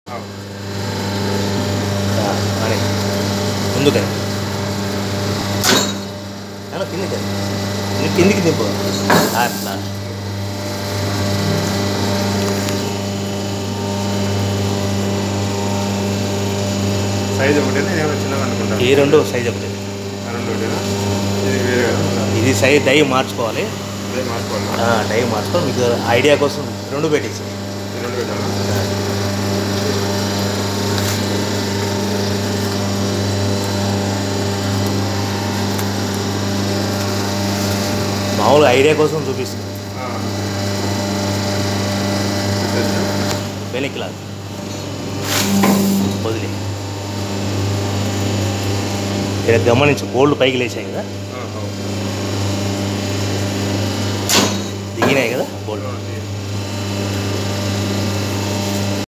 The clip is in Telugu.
అని ముందుకని అలా కిందికి కింది- కిందికి దింపు అట్లా సైజ్ ఒకటేనా ఏమైనా చిన్నగా అనుకుంటా ఈ రెండు సైజ్ ఒకటి ఆ రెండు ఒకటేనా ఇది వేరే కదా ఇది సైజ్ డై మార్చుకోవాలి అదే మార్చుకోవాలి ఆ, డై మార్చుకోవాలి మీకు ఐడియా కోసం రెండు పెట్టేసి ఈ రెండు పెట్టాలా మామూలుగా ఐడియా కోసం చూపిస్తుంది ఆ. పెట్టేసా? వెనక్కి లాగా వదిలే ఇక్కడ గమనించు గోల్డ్ పైకి లేచాయి కదా ఆ, అవును. దిగినాయి కదా గోల్డ్ ఆ, ఇది